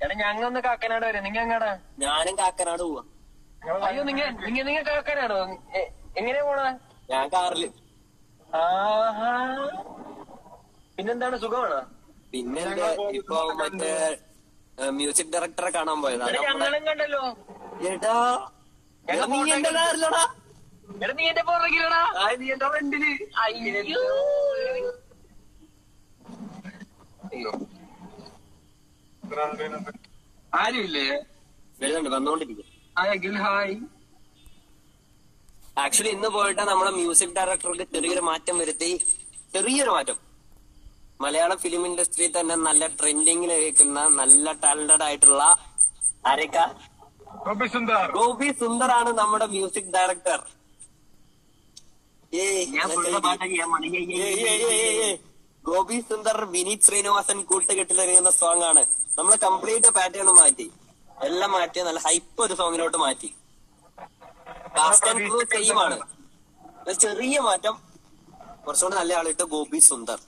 എടാ ഞങ്ങ ഒന്ന് കാക്കനാട് വരെ നിങ്ങ എങ്ങാടാ ഞാനും കാക്കനാട് പോവാ അയ്യോ നിങ്ങ നിങ്ങ നിങ്ങ കാക്കനാടോ എ- എങ്ങനെയാ പോണ ഞാൻ കാറില് ആഹാ പിന്നെന്താണ് സുഖമാണോ പിന്നെ എന്ത് ഇപ്പൊ മറ്റേ മ്യൂസിക് ഡയറക്ടറെ കാണാൻ പോയതാ എടാ നമ്മുടെ ഞങ്ങളും കണ്ടല്ലോ എടാ എടാ, നീ എന്റെ കാറിലടാ എടാ നീ എന്റെ പുറകിലടാ നീ എന്റെ ഫ്രണ്ടില് അയ്യോ അയ്യോ ആരുമില്ലേ വരുന്നുണ്ട് വന്നോണ്ടിരിക്കും ഹായ് അഖിൽ ഹായ് ആക്ച്വലി ഇന്ന് പോയിട്ട് നമ്മുടെ മ്യൂസിക് ഡയറക്ടർക്ക് ചെറിയൊരു മാറ്റം വരുത്തി ചെറിയൊരു മാറ്റം മലയാള ഫിലിം ഇൻഡസ്ട്രി തന്നെ നല്ല ട്രെൻഡിങ്ങിൽ നിൽക്കുന്ന നല്ല ടാലന്റഡ് ആയിട്ടുള്ള ആരേക്ക ഗോപി സുന്ദർ ആണ് നമ്മുടെ മ്യൂസിക് ഡയറക്ടർ ഏയ് ഞാൻ പുള്ളിയുടെ പാട്ട് ചെയ്യാൻ മതി ഏയ് ഏയ് ഏയ് ഏയ് ഏയ് ഏയ് ഏയ്. ഗോപി സുന്ദർ വിനീത് ശ്രീനിവാസൻ കൂട്ടുകെട്ടിലറിയുന്ന സോങ് ആണ് നമ്മൾ കംപ്ലീറ്റ് പാറ്റേൺ മാറ്റി എല്ലാം മാറ്റി നല്ല ഹൈപ്പ് ഒരു സോങ്ങിലോട്ട് മാറ്റി കാസ്റ്റ് ആൻഡ് ക്രൂ സെയിം ആണ് ഒരു ചെറിയ മാറ്റം കുറച്ചുകൂടി നല്ല ആളിട്ട് ഗോപി സുന്ദർ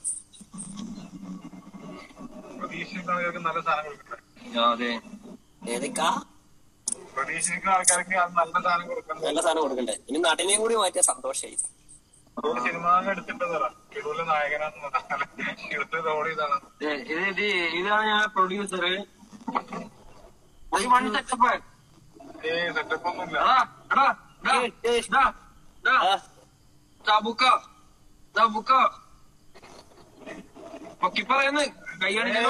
പ്രതീക്ഷിക്കുന്ന ആൾക്കാർക്ക് നല്ല സാധനം കൊടുക്കട്ടെ അതെ ഏതൊക്കാ പ്രതീക്ഷിക്കുന്ന ആൾക്കാർക്ക് അത് നല്ല സാധനം കൊടുക്കണം നല്ല സാധനം കൊടുക്കണ്ടേ ഇനി നടനെയും കൂടി മാറ്റിയ സന്തോഷായി അതുകൊണ്ട് സിനിമ എടുത്തിട്ടതാ ഇടുള്ള നായകനാന്ന് പറഞ്ഞാൽ എടുത്തത് ഓടി ഇതാണ് ഇത് ഇത് ഇതാണ് ഞാൻ പ്രൊഡ്യൂസർ വൺ സെറ്റപ്പ് ഏ സെറ്റപ്പ് ഒന്നുമില്ല എടാ എടാ എടാ, ഏയ്, ഏയ്. എടാ, എടാ, ആ, ദാ ബുക്ക ദാ ബുക്ക പൊക്കി പറയുന്നു കൈയടിക്കാൻ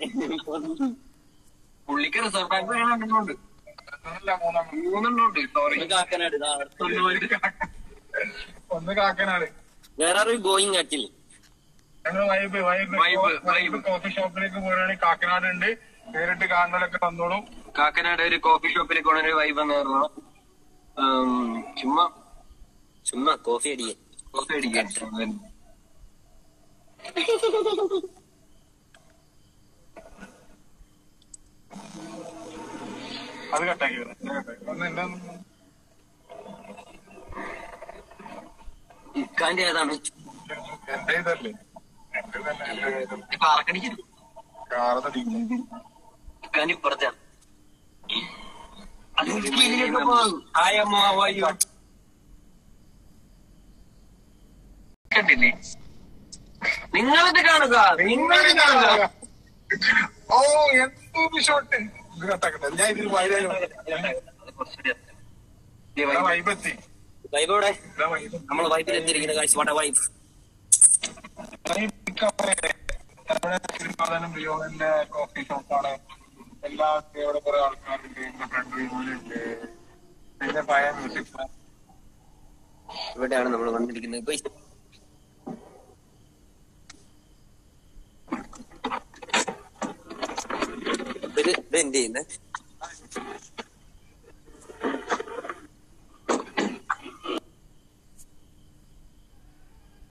പുള്ളിക്ക് റിസർവ് ബാങ്ക് വേണമെന്നുണ്ട് ഒന്നുമില്ല മൂന്നാം മൂന്നെണ്ണുണ്ട് സോറി ഒന്ന് കാക്കനാട് ഇതാ അടുത്ത. ഒന്ന് കാക്കനാട് വേറെ ഒരു ഗോയിങ് അറ്റിൽ ഞങ്ങൾ vibe vibe vibe, vibe vibe. Coffee ഷോപ്പിലേക്ക് പോവുകയാണെങ്കിൽ കാക്കനാട് ഉണ്ട് നേരിട്ട് കാണുന്നവരൊക്കെ വന്നോളും കാക്കനാട് ഒരു കോഫി ഷോപ്പിലേക്ക് പോണ ഒരു വൈബ് എന്ന് പറഞ്ഞാൽ ചുമ്മാ ചുമ്മാ കോഫി അടിയൻ കോഫി അടിക്കാൻ അത് കട്ടാക്കി വരാം. ഞാൻ കട്ടാക്കി. ഒന്ന് എന്റെ ഒന്ന് ഇക്കാന്റെ ഏതാണ് എന്റെ ഇതല്ലേ എന്റെ തന്നെ എന്റെ ഇതല്ലേ. പാറക്കടിക്കുന്നു കാറത്തടിക്കും ഇക്കാന്റെ ഇപ്പുറത്താണ് അത് സ്കീലിലേക്ക് പോകും ഹായ് അമ്മ വായു കണ്ടില്ലേ നിങ്ങളിത് കാണുക നിങ്ങളിത് കാണുക ഓ എന്തൊരു ഷോട്ട് ഇത് കട്ടാക്കട്ടെ ഞാൻ ഇതിൽ വൈകാലും വൈബെത്തി വൈബ് എവിടെ ഇതാ വൈബ് നമ്മൾ വൈബിൽ എത്തിയിരിക്കുന്ന കാഴ്ച വാട്ട വൈബ് നമ്മുടെ തിരുപ്പാതനം റിയോണിന്റെ കോഫി ഷോപ്പാണ് എല്ലാ ഇവിടെ കുറെ ആൾക്കാരുണ്ട് എന്റെ ഫ്രണ്ട് റിയോണുണ്ട് പിന്നെ പഴയ മ്യൂസിക് ഇവിടെയാണ് നമ്മൾ വന്നിരിക്കുന്നത് പോയി ഇത് ഇത് എന്ത് ചെയ്യുന്നത്